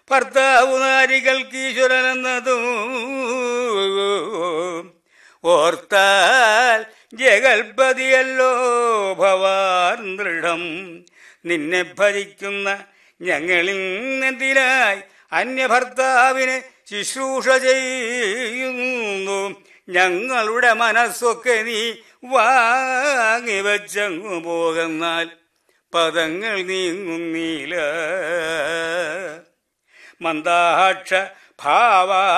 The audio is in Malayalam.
ഭർത്താവ് നാരികൾക്ക് ഈശ്വരനെന്നതും ഓർത്താൽ ജഗൽപതിയല്ലോ ഭവാൻ ദൃഢം നിന്നെ ഭരിക്കുന്ന ഞങ്ങളിൽ നിന്നെതിരായി അന്യഭർത്താവിനെ ശുശ്രൂഷ ചെയ്യുന്നു ഞങ്ങളുടെ മനസ്സൊക്കെ നീ വാങ്ങി വെച്ചങ്ങു പോകുന്നാൽ പദങ്ങൾ നീങ്ങുന്നില്ല മന്ദാക്ഷ ഭാവ